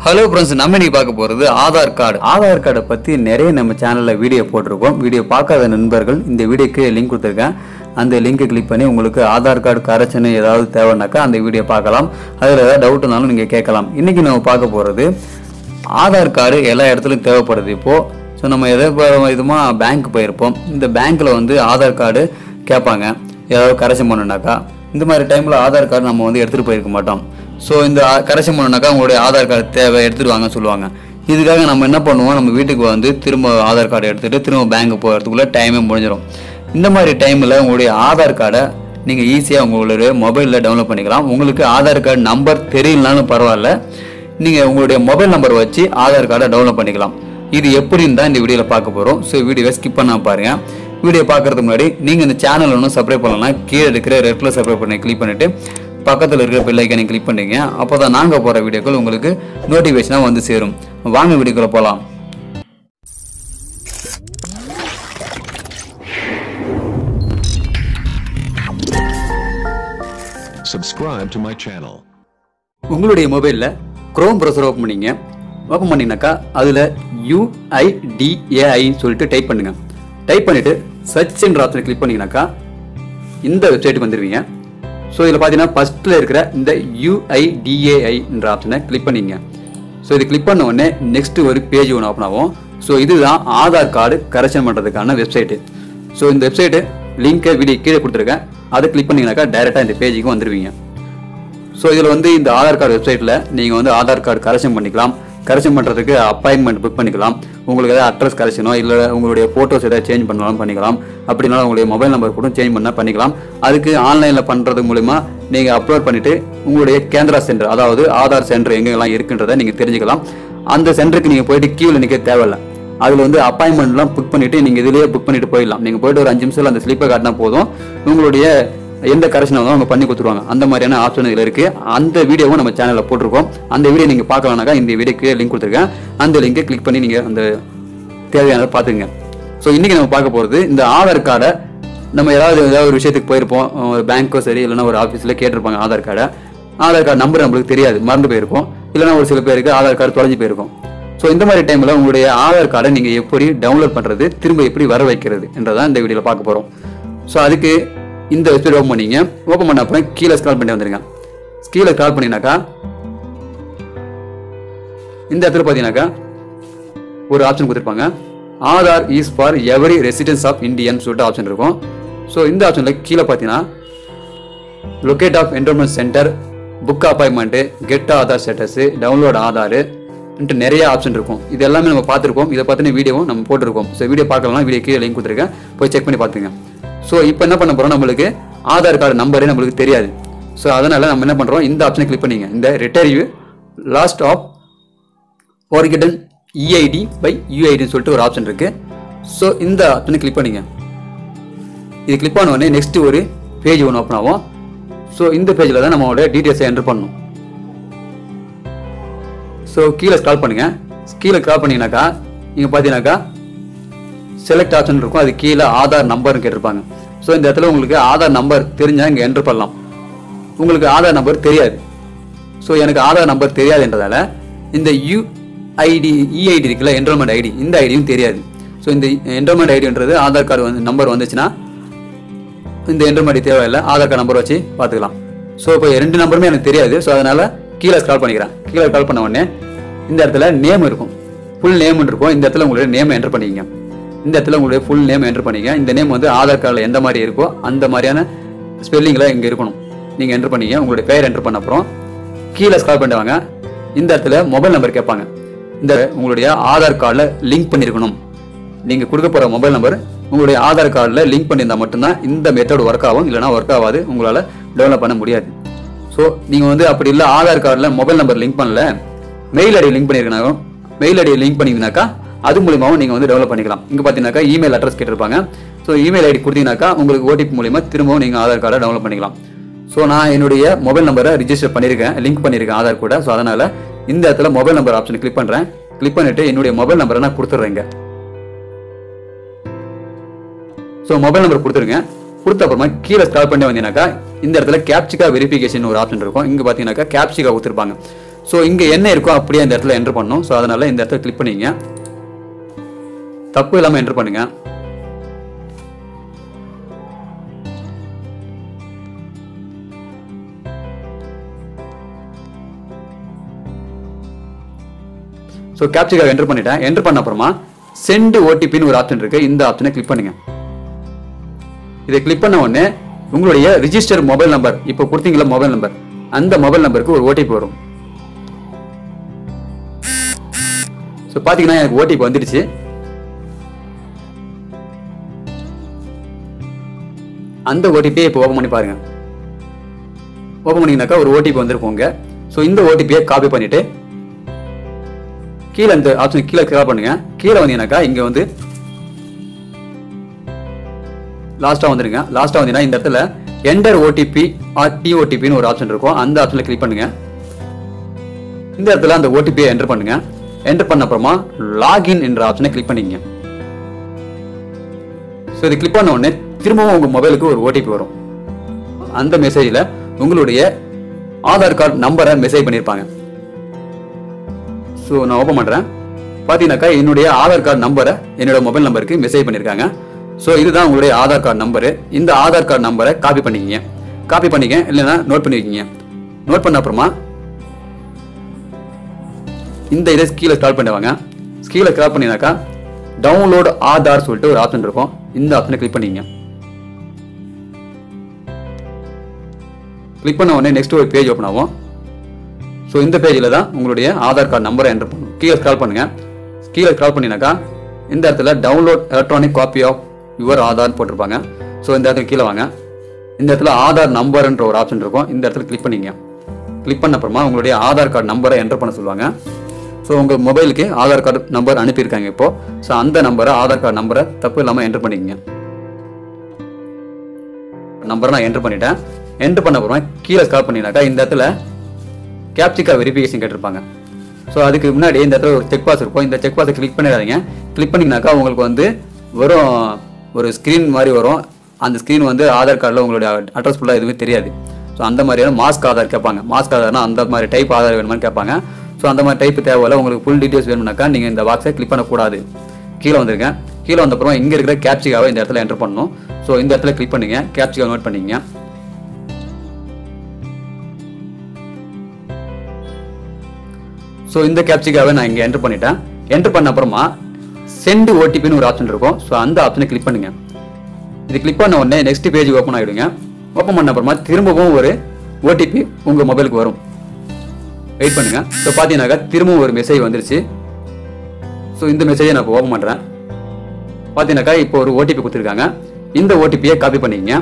Hello friends நம்ம இன்னைக்கு பார்க்க போகிறது ஆதார் கார்டு ஆதார் கார்டை பற்றி நிறைய நம்ம சேனலில் வீடியோ போட்டிருக்கோம் வீடியோ பார்க்காத நண்பர்கள் இந்த வீடியோக்கு லிங்க் கொடுத்துருக்கேன் அந்த லிங்கை கிளிக் பண்ணி உங்களுக்கு ஆதார் கார்டு கரெக்ஷன் ஏதாவது தேவைன்னாக்கா அந்த வீடியோ பார்க்கலாம் அதில் ஏதாவது டவுட் இருந்தாலும் நீங்கள் கேட்கலாம் இன்றைக்கி நம்ம பார்க்க போகிறது ஆதார் கார்டு எல்லா இடத்துலையும் தேவைப்படுது இப்போது ஸோ நம்ம எதை விதமாக பேங்க் போயிருப்போம் இந்த பேங்க்கில் வந்து ஆதார் கார்டு கேட்பாங்க ஏதாவது கரெக்ஷன் பண்ணணுனாக்கா இந்த மாதிரி டைமில் ஆதார் கார்டு நம்ம வந்து எடுத்துகிட்டு போயிருக்க மாட்டோம் ஸோ இந்த கரெக்ஷன் பண்ணணுனாக்கா உங்களுடைய ஆதார் கார்டு தேவை எடுத்துகிட்டு வாங்க சொல்லுவாங்க இதுக்காக நம்ம என்ன பண்ணுவோம் நம்ம வீட்டுக்கு வந்து திரும்ப ஆதார் கார்டு எடுத்துகிட்டு திரும்ப பேங்க் போகிறதுக்குள்ளே டைமே முடிஞ்சிடும் இந்த மாதிரி டைமில் உங்களுடைய ஆதார் கார்டை நீங்கள் ஈஸியாக உங்களுடைய மொபைலில் டவுன்லோட் பண்ணிக்கலாம் உங்களுக்கு ஆதார் கார்டு நம்பர் தெரியலனாலும் பரவாயில்ல நீங்கள் உங்களுடைய மொபைல் நம்பர் வச்சு ஆதார் கார்டை டவுன்லோட் பண்ணிக்கலாம் இது எப்படின்னு தான் இந்த வீடியோவில் பார்க்க போகிறோம் ஸோ வீடியோவை ஸ்கிப் பண்ணாம பாருங்க வீடியோ பார்க்கறதுக்கு முன்னாடி நீங்கள் இந்த சேனல் ஒன்றும் சப்ஸ்கிரைப் பண்ணலாம் கீழே இருக்கிற ரெட்டில் சப்ஸ்கிரைப் பண்ணி கிளிக் பண்ணிவிட்டு பக்கத்தில் இருக்கிற பெல் ஐக்கனை கிளிக் பண்ணிங்க அப்போ தான் நாங்கள் போகிற வீடியோக்கள் உங்களுக்கு நோட்டிஃபிகேஷனாக வந்து சேரும் வாங்க வீடியோக்குள்ள போகலாம் Subscribe to my channel. உங்களுடைய மொபைலில் குரோம் ப்ரௌசர் ஓப்பன் பண்ணிங்க ஓப்பன் பண்ணிங்கனாக்கா அதில் யூஐடிஏஐன்னு சொல்லிட்டு டைப் பண்ணுங்க டைப் பண்ணிவிட்டு சர்ச்ன்ற ஆப்ஷனை கிளிக் பண்ணிங்கனாக்கா இந்த வெப்சைட்டுக்கு வந்துடுவீங்க ஸோ இதில் பார்த்தீங்கன்னா ஃபஸ்ட்டில் இருக்கிற இந்த யூஐடிஏஐன்ற ஆப்ஷனை கிளிக் பண்ணிங்க ஸோ இது கிளிக் பண்ண உடனே நெக்ஸ்ட் ஒரு பேஜ் ஒன்று ஓப்பன் ஆகும் ஸோ இதுதான் ஆதார் கார்டு கரெக்ஷன் பண்ணுறதுக்கான வெப்சைட்டு ஸோ இந்த வெப்சைட்டு லிங்கை வீடியோ கீழே கொடுத்துருக்கேன் அதை கிளிக் பண்ணிங்கனாக்கா டைரெக்டாக இந்த பேஜுக்கு வந்துடுவீங்க ஸோ இதில் வந்து இந்த ஆதார் கார்டு வெப்சைட்டில் நீங்கள் வந்து ஆதார் கார்டு கரெக்ஷன் பண்ணிக்கலாம் கரெக்ஷன் பண்ணுறதுக்கு அப்பாயின்மெண்ட் புக் பண்ணிக்கலாம் உங்களுக்கு ஏதாவது அட்ரஸ் கரெக்ஷனோ இல்லை உங்களுடைய ஃபோட்டோஸ் ஏதாவது சேஞ்ச் பண்ணாலும் பண்ணிக்கலாம் அப்படினாலும் உங்களுடைய மொபைல் நம்பர் கூட சேஞ்ச் பண்ணால் பண்ணிக்கலாம் அதுக்கு ஆன்லைனில் பண்ணுறது மூலிமா நீங்கள் அப்லோட் பண்ணிவிட்டு உங்களுடைய கேந்திரா சென்டர் அதாவது ஆதார் சென்டர் எங்கெல்லாம் இருக்குன்றதை நீங்கள் தெரிஞ்சுக்கலாம் அந்த சென்டருக்கு நீங்கள் போயிட்டு கீழே நிற்க தேவையில்லை அதில் வந்து அப்பாயின்மெண்ட்லாம் புக் பண்ணிவிட்டு நீங்கள் இதிலேயே புக் பண்ணிட்டு போயிடலாம் நீங்கள் போயிட்டு ஒரு அஞ்சு நிமிஷத்தில் அந்த ஸ்லிப்பை காட்டினா போதும் உங்களுடைய எந்த கரெக்ஷன் வந்து அவங்க பண்ணி கொடுத்துருவாங்க அந்த மாதிரியான ஆப்ஷன் இதில் இருக்குது அந்த வீடியோவும் நம்ம சேனலில் போட்டிருக்கோம் அந்த வீடியோ நீங்கள் பார்க்கலாம்னாக்கா இந்த வீடியோக்கு லிங்க் கொடுத்துருக்கேன் அந்த லிங்கை கிளிக் பண்ணி நீங்கள் அந்த தேவையானதை பார்த்துங்க ஸோ இன்றைக்கி நம்ம பார்க்க போகிறது இந்த ஆதார் கார்டை நம்ம ஏதாவது ஏதாவது ஒரு விஷயத்துக்கு போயிருப்போம் ஒரு பேங்க்கோ சரி இல்லைன்னா ஒரு ஆஃபீஸில் கேட்டிருப்பாங்க ஆதார் கார்டை ஆதார் கார்டு நம்பர் நம்மளுக்கு தெரியாது மறந்து போயிருக்கும் இல்லைன்னா ஒரு சில பேருக்கு ஆதார் கார்டு தொலைஞ்சு போயிருக்கும் ஸோ இந்த மாதிரி டைமில் உங்களுடைய ஆதார் கார்டை நீங்கள் எப்படி டவுன்லோட் பண்ணுறது திரும்ப எப்படி வர வைக்கிறது என்றதான் இந்த வீடியோவில் பார்க்க போகிறோம் ஸோ அதுக்கு இந்த வெப்சைட் ஓப்பன் பண்ணீங்க ஓப்பன் பண்ண அப்புறம் கீழே ஸ்க்ரால் பண்ணி வந்துருங்க கீழே ஸ்க்ரால் பண்ணினாக்கா இந்த இடத்துல பார்த்தீங்கன்னாக்கா ஒரு ஆப்ஷன் கொடுத்துருப்பாங்க Aadhaar is for every residence of Indian சொல்லிட்டு ஆப்ஷன் இருக்கும் ஸோ இந்த ஆப்ஷனில் கீழே பார்த்தீங்கன்னா locate of enrolment centre book appointment get Aadhaar status download Aadhaar நிறைய ஆப்ஷன் இருக்கும் இது எல்லாமே நம்ம பார்த்துருக்கோம் இதை பற்றின வீடியோவும் நம்ம போட்டிருக்கோம் ஸோ வீடியோ பார்க்கலாம் வீடியோ கீழே லிங்க் கொடுத்துருக்கேன் போய் செக் பண்ணி பார்த்துங்க ஸோ இப்போ என்ன பண்ண போகிறோம் நம்மளுக்கு ஆதார் கார்டு நம்பரே நம்மளுக்கு தெரியாது ஸோ அதனால் நம்ம என்ன பண்ணுறோம் இந்த ஆப்ஷனை கிளிக் பண்ணிங்க இந்த retrieve lost of forgotten EID by யூஐடின்னு சொல்லிட்டு ஒரு ஆப்ஷன் இருக்குது ஸோ இந்த ஆப்ஷனை கிளிக் பண்ணிங்க இது கிளிக் பண்ண உடனே நெக்ஸ்ட் ஒரு பேஜ் ஒன்று ஓப்பன் ஆகும் ஸோ இந்த பேஜில் தான் நம்மளோட டீட்டெயில்ஸை என்டர் பண்ணணும் ஸோ கீழே ஸ்க்ரால் பண்ணுங்க கீழே ஸ்க்ரால் பண்ணீங்கன்னாக்கா நீங்கள் பார்த்தீங்கன்னாக்கா செலக்ட் ஆப்ஷன் இருக்கும் அது கீழே ஆதார் நம்பர்னு கேட்டிருப்பாங்க ஸோ இந்த இடத்துல உங்களுக்கு ஆதார் நம்பர் தெரிஞ்சால் இங்கே என்டர் பண்ணலாம் உங்களுக்கு ஆதார் நம்பர் தெரியாது ஸோ எனக்கு ஆதார் நம்பர் தெரியாதுன்றதால இந்த யூஐடி இஐடி இருக்குல்ல என்ரோல்மெண்ட் ஐடி இந்த ஐடியும் தெரியாது ஸோ இந்த என்ரோல்மெண்ட் ஐடின்றது ஆதார் கார்டு வந்து நம்பர் வந்துச்சுன்னா இந்த என்ரோல்மெண்ட் ஐடி தேவையில்லை ஆதார் கார்டு நம்பர் வச்சு பார்த்துக்கலாம் ஸோ இப்போ ரெண்டு நம்பருமே எனக்கு தெரியாது ஸோ அதனால் கீழே ஸ்க்ரால் பண்ணிக்கிறேன் கீழே ஸ்க்ரால் பண்ண உடனே இந்த இடத்துல நேம் இருக்கும் ஃபுல் நேம் இருக்கும் இந்த இடத்துல உங்களுடைய நேம் என்டர் பண்ணிக்கங்க இந்த இடத்துல உங்களுடைய ஃபுல் நேம் என்டர் பண்ணிக்க இந்த நேம் வந்து ஆதார் கார்டில் எந்த மாதிரி இருக்கோ அந்த மாதிரியான ஸ்பெல்லிங்கில் இங்கே இருக்கணும் நீங்கள் என்டர் பண்ணிக்க உங்களுடைய பெயர் என்டர் பண்ண அப்புறம் கீழே ஸ்க்ரால் பண்ணிட்டு வாங்க இந்த இடத்துல மொபைல் நம்பர் கேட்பாங்க இந்த உங்களுடைய ஆதார் கார்டில் லிங்க் பண்ணியிருக்கணும் நீங்கள் கொடுக்க போகிற மொபைல் நம்பர் உங்களுடைய ஆதார் கார்டில் லிங்க் பண்ணியிருந்தால் மட்டும்தான் இந்த மெத்தட் ஒர்க் ஆகும் இல்லைனா ஒர்க் ஆகாது உங்களால் டெவலப் பண்ண முடியாது ஸோ நீங்கள் வந்து அப்படி இல்லை ஆதார் கார்டில் மொபைல் நம்பர் லிங்க் பண்ணல மெயில் ஐடி லிங்க் பண்ணியிருக்கனாலும் மெயில் ஐடி லிங்க் பண்ணிங்கனாக்கா அது மூலியமாகவும் நீங்கள் வந்து டெவலப் பண்ணிக்கலாம் இங்கே பார்த்தீங்கன்னாக்கா இமெயில் அட்ரஸ் கேட்டிருப்பாங்க ஸோ இமெயில் ஐடி கொடுத்தீங்கன்னாக்கா உங்களுக்கு ஓடிபி மூலியமாக திரும்பவும் நீங்கள் ஆதார் கார்டை டெவலப் பண்ணிக்கலாம் ஸோ நான் என்னுடைய மொபைல் நம்பரை ரிஜிஸ்டர் பண்ணியிருக்கேன் லிங்க் பண்ணியிருக்கேன் ஆதார் கூட ஸோ அதனால் இந்த இடத்துல மொபைல் நம்பர் ஆப்ஷன் கிளிக் பண்ணுறேன் கிளிக் பண்ணிவிட்டு என்னுடைய மொபைல் நம்பரை நான் கொடுத்துட்றேங்க ஸோ மொபைல் நம்பர் கொடுத்துருங்க கொடுத்த அப்புறமா கீழே ஸ்க்ரால் பண்ணி வந்தீங்கன்னாக்கா இந்த இடத்துல கேப்சிகா வெரிஃபிகேஷன் ஒரு ஆப்ஷன் இருக்கும் இங்கே பார்த்தீங்கன்னாக்கா கேப்சிகா கொடுத்துருப்பாங்க ஸோ இங்கே என்ன இருக்கோ அப்படியே இந்த இடத்துல என்டர் பண்ணணும் ஸோ அதனால் இந்த இடத்துல கிளிக் பண்ணிங்க தப்பு இல்லாமல் என்டர் பண்ணுங்க ஸோ கேப்சிக்காக என்டர் பண்ணிட்டேன் என்டர் பண்ண அப்புறமா சென்ட் ஓடிபின்னு ஒரு ஆப்ஷன் இருக்கு இந்த ஆப்ஷனை கிளிக் பண்ணுங்க இதை கிளிக் பண்ண உடனே உங்களுடைய ரிஜிஸ்டர் மொபைல் நம்பர் இப்போ கொடுத்தீங்களா மொபைல் நம்பர் அந்த மொபைல் நம்பருக்கு ஒரு ஓடிபி வரும் ஸோ பார்த்தீங்கன்னா எனக்கு ஓடிபி வந்துடுச்சு அந்த ஓடிபியை இப்போ ஓப்பன் பண்ணி பாருங்க ஓப்பன் பண்ணீங்கன்னாக்கா ஒரு ஓடிபி வந்திருக்கோங்க ஸோ இந்த ஓடிபியை காப்பி பண்ணிட்டு கீழே இந்த ஆப்ஷன் கீழே கிளிக் பண்ணுங்க கீழே வந்தீங்கன்னாக்கா இங்க வந்து லாஸ்ட்டாக வந்துருங்க லாஸ்ட்டாக வந்தீங்கன்னா இந்த இடத்துல என்டர் ஓடிபி ஆர் டிஓடிபின்னு ஒரு ஆப்ஷன் இருக்கும் அந்த ஆப்ஷனில் கிளிக் பண்ணுங்க இந்த இடத்துல அந்த ஓடிபியை என்டர் பண்ணுங்க என்டர் பண்ண அப்புறமா லாகின் என்ற ஆப்ஷனை கிளிக் பண்ணிக்கங்க ஸோ இது கிளிக் பண்ண உடனே திரும்பவும் உங்கள் மொபைலுக்கு ஒரு ஓடிபி வரும் அந்த மெசேஜில் உங்களுடைய ஆதார் கார்டு நம்பரை மெசேஜ் பண்ணியிருப்பாங்க ஸோ நான் ஓப்பன் பண்ணுறேன் பார்த்தீங்கன்னாக்கா என்னுடைய ஆதார் கார்டு நம்பரை என்னோட மொபைல் நம்பருக்கு மெசேஜ் பண்ணியிருக்காங்க ஸோ இதுதான் உங்களுடைய ஆதார் கார்டு நம்பரு இந்த ஆதார் கார்டு நம்பரை காப்பி பண்ணிக்கிங்க காப்பி பண்ணிக்க இல்லைன்னா நோட் பண்ணி வைக்கிங்க நோட் பண்ண அப்புறமா இந்த இதை கீழே ஸ்க்ரால் பண்ணுவாங்க கீழே ஸ்க்ரால் பண்ணினாக்கா டவுன்லோட் ஆதார் சொல்லிட்டு ஒரு ஆப்ஷன் இருக்கும் இந்த ஆப்ஷனை கிளிக் பண்ணிங்க கிளிக் பண்ண உடனே நெக்ஸ்ட் ஒரு பேஜ் ஓப்பன் ஆகும் ஸோ இந்த பேஜில் தான் உங்களுடைய ஆதார் கார்டு நம்பரை என்டர் பண்ணணும் கீழே ஸ்க்ரால் பண்ணுங்க கீழே ஸ்க்ரால் பண்ணினாக்கா இந்த இடத்துல download electronic copy of your Aadhaar போட்டிருப்பாங்க ஸோ இந்த இடத்துல கீழே வாங்க இந்த இடத்துல ஆதார் நம்பர்ன்ற ஒரு ஆப்ஷன் இருக்கும் இந்த இடத்துல கிளிக் பண்ணிங்க கிளிக் பண்ண அப்புறமா உங்களுடைய ஆதார் கார்டு நம்பரை என்டர் பண்ண சொல்லுவாங்க ஸோ உங்கள் மொபைலுக்கு ஆதார் கார்டு நம்பர் அனுப்பியிருக்காங்க இப்போ ஸோ அந்த நம்பரை ஆதார் கார்டு நம்பரை தப்பு இல்லாமல் என்டர் பண்ணிக்கங்க நம்பரை நான் என்டர் பண்ணிட்டேன் என்டர் பண்ண அப்புறமா கீழே ஸ்கால் பண்ணினாக்கா இந்த இடத்துல கேப்சிகா வெரிஃபிகேஷன் கேட்டிருப்பாங்க ஸோ அதுக்கு முன்னாடி இந்த இடத்துல ஒரு செக் பாஸ் இருக்கும் இந்த செக் பாஸை கிளிக் பண்ணிடாதீங்க கிளிக் பண்ணிங்கனாக்கா உங்களுக்கு வந்து வெறும் ஒரு ஸ்க்ரீன் மாதிரி வரும் அந்த ஸ்க்ரீன் வந்து ஆதார் கார்டில் உங்களுடைய அட்ரஸ் ஃபுல்லாக எதுவுமே தெரியாது ஸோ அந்த மாதிரியான மாஸ்க் ஆதார் கேட்பாங்க மாஸ்க் ஆதார்னா அந்த மாதிரி டைப் ஆதார் வேணுமான்னு கேட்பாங்க ஸோ அந்த மாதிரி டைப் தேவையில்ல உங்களுக்கு ஃபுல் டீட்டெயில்ஸ் வேணும்னாக்கா நீங்கள் இந்த பாக்ஸை கிளிக் பண்ணக்கூடாது கீழே வந்துருங்க கீழே வந்த அப்புறம் இங்கே இருக்கிற கேப்சிகாவை இந்த இடத்துல என்டர் பண்ணணும் ஸோ இந்த இடத்துல கிளிக் பண்ணுங்க கேப்சிகா நோட் பண்ணிக்கங்க ஸோ இந்த கேப்சிகாவை நான் இங்கே என்டர் பண்ணிட்டேன் என்டர் பண்ண அப்புறமா சென்ட் ஓடிபின்னு ஒரு ஆப்ஷன் இருக்கும் ஸோ அந்த ஆப்ஷனை கிளிக் பண்ணுங்க இது கிளிக் பண்ண உடனே நெக்ஸ்ட் பேஜ் ஓப்பன் ஆகிடுங்க ஓப்பன் பண்ண அப்புறமா திரும்பவும் ஒரு ஓடிபி உங்கள் மொபைலுக்கு வரும் வெயிட் பண்ணுங்க ஸோ பார்த்தீங்கன்னாக்கா திரும்பவும் ஒரு மெசேஜ் வந்துருச்சு ஸோ இந்த மெசேஜை நான் இப்போ ஓப்பன் பண்ணுறேன் பார்த்தீங்கன்னாக்கா இப்போ ஒரு ஓடிபி கொடுத்துருக்காங்க இந்த ஓடிபியை காப்பி பண்ணிக்கங்க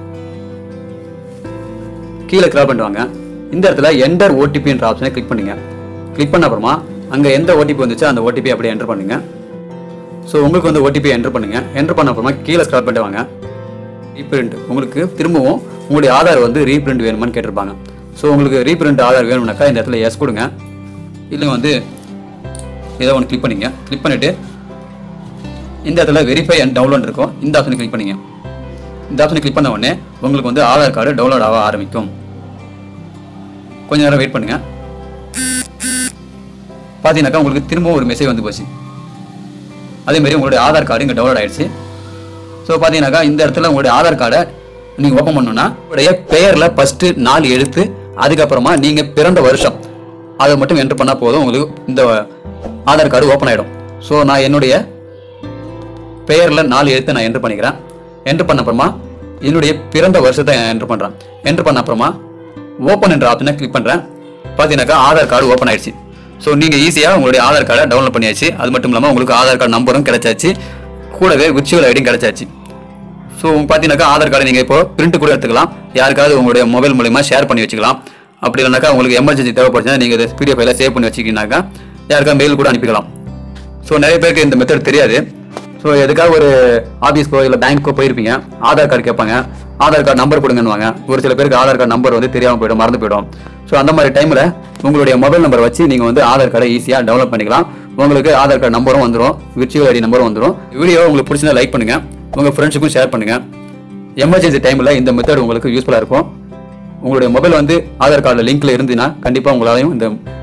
கீழே கிராப் பண்ணுவாங்க இந்த இடத்துல என்டர் ஓடிபின்ற ஆப்ஷனை கிளிக் பண்ணுங்க கிளிக் பண்ண அப்புறமா அங்கே எந்த ஓடிபி வந்துச்சோ அந்த ஓடிபி அப்படியே என்டர் பண்ணுங்க ஸோ உங்களுக்கு வந்து ஓடிபி என்டர் பண்ணுங்க என்டர் பண்ண அப்புறமா கீழே ஸ்க்ரால் பண்ணிட்டு வாங்க ரீப்ரிண்ட் உங்களுக்கு திரும்பவும் உங்களுடைய ஆதார் வந்து ரீப்ரிண்ட் வேணுமான்னு கேட்டிருப்பாங்க ஸோ உங்களுக்கு ரீப்ரிண்ட் ஆதார் வேணும்னாக்கா இந்த இடத்துல எஸ் கொடுங்க இல்லை வந்து ஏதோ ஒன்று கிளிக் பண்ணிங்க கிளிக் பண்ணிவிட்டு இந்த இடத்துல வெரிஃபை அண்ட் டவுன்லோட் இருக்கும் இந்த ஆப்ஷனை கிளிக் பண்ணிங்க இந்த ஆப்ஷனை கிளிக் பண்ண உடனே உங்களுக்கு வந்து ஆதார் கார்டு டவுன்லோட் ஆக ஆரம்பிக்கும் கொஞ்ச நேரம் வெயிட் பண்ணுங்க பார்த்தீங்கன்னாக்கா உங்களுக்கு திரும்பவும் ஒரு மெசேஜ் வந்து போச்சு அதே மாதிரி உங்களுடைய ஆதார் கார்டு இங்கே டவுன்லோட் ஆயிடுச்சு ஸோ பார்த்தீங்கன்னாக்கா இந்த இடத்துல உங்களுடைய ஆதார் கார்டை நீங்கள் ஓப்பன் பண்ணணும்னா உங்களுடைய பெயரில் ஃபஸ்ட்டு நாலு எழுத்து அதுக்கப்புறமா நீங்கள் பிறந்த வருஷம் அதை மட்டும் என்டர் பண்ணால் போதும் உங்களுக்கு இந்த ஆதார் கார்டு ஓப்பன் ஆகிடும் ஸோ நான் என்னுடைய பெயரில் நாலு எழுத்து நான் என்டர் பண்ணிக்கிறேன் என்டர் பண்ண அப்புறமா என்னுடைய பிறந்த வருஷத்தை என்டர் பண்ணுறேன் என்டர் பண்ண அப்புறமா ஓப்பன் என்ற ஆப்ஷனை கிளிக் பண்ணுறேன் பார்த்தீங்கன்னாக்கா ஆதார் கார்டு ஓப்பன் ஆயிடுச்சு ஸோ நீங்கள் ஈஸியாக உங்களுடைய ஆதார் கார்டை டவுன்லோட் பண்ணியாச்சு அது மட்டும் இல்லாமல் உங்களுக்கு ஆதார் கார்டு நம்பரும் கிடைச்சாச்சு கூடவே விர்ச்சுவல் ஐடியும் கிடைச்சாச்சு ஸோ பார்த்தீங்கன்னாக்கா ஆதார் கார்டை நீங்கள் இப்போ பிரிண்ட் கூட எடுத்துக்கலாம் யாருக்காவது உங்களுடைய மொபைல் மூலிமா ஷேர் பண்ணி வச்சுக்கலாம் அப்படி இல்லைனாக்கா உங்களுக்கு எமர்ஜென்சி தேவைப்படுச்சுன்னா நீங்கள் இதை பிடிஎஃப் ஃபைல சேவ் பண்ணி வச்சுக்கிங்கனாக்கா யாருக்காவது மெயில் கூட அனுப்பிக்கலாம் ஸோ நிறைய பேருக்கு இந்த மெத்தட் தெரியாது ஸோ எதுக்காக ஒரு ஆஃபீஸ்க்கோ இல்லை பேங்க்கோ போயிருப்பீங்க ஆதார் கார்டு கேட்பாங்க ஆதார் கார்டு நம்பர் கொடுங்கன்னுவாங்க ஒரு சில பேருக்கு ஆதார் கார்டு நம்பர் வந்து தெரியாமல் போயிடும் மறந்து போயிடும் ஸோ அந்த மாதிரி டைமில் உங்களுடைய மொபைல் நம்பர் வச்சு நீங்கள் வந்து ஆதார் கார்டை ஈஸியாக டெவலப் பண்ணிக்கலாம் உங்களுக்கு ஆதார் கார்டு நம்பரும் வந்துடும் விர்ச்சுவல் ஐடி நம்பரும் வந்துடும் வீடியோ உங்களுக்கு பிடிச்சிருந்தா லைக் பண்ணுங்க உங்கள் ஃப்ரெண்ட்ஸுக்கும் ஷேர் பண்ணுங்க எமர்ஜென்சி டைமில் இந்த மெத்தட் உங்களுக்கு யூஸ்ஃபுல்லாக இருக்கும் உங்களுடைய மொபைல் வந்து ஆதார் கார்டில் லிங்க்ல இருந்துன்னா கண்டிப்பாக உங்களாலையும் இந்த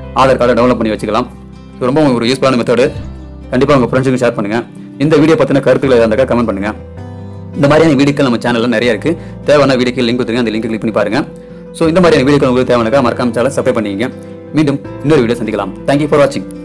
ஆதார் கார்டை டவுன்லோட் பண்ணி வச்சுக்கலாம் இது ரொம்ப ஒரு யூஸ்ஃபுல்லான மெத்தடு கண்டிப்பாக உங்கள் ஃப்ரெண்ட்ஸுக்கு ஷேர் பண்ணுங்கள் இந்த வீடியோ பற்றின கருத்துக்களை இருந்தாக்கா கமெண்ட் பண்ணுங்கள் இந்த மாதிரியான வீடியோக்கள் நம்ம சேனலில் நிறைய இருக்குது தேவையான வீடியோக்கு லிங்க் கொடுத்துருங்க அந்த லிங்க் கிளிக் பண்ணி பாருங்கள் ஸோ இந்த மாதிரியான வீடியோக்கள் உங்களுக்கு தேவையானக்கா மறக்காம சேனல் சப்ஸ்கிரைப் பண்ணிக்கங்க மீண்டும் இன்னொரு வீடியோ சந்திக்கலாம் தேங்க்யூ ஃபார் வாட்சிங்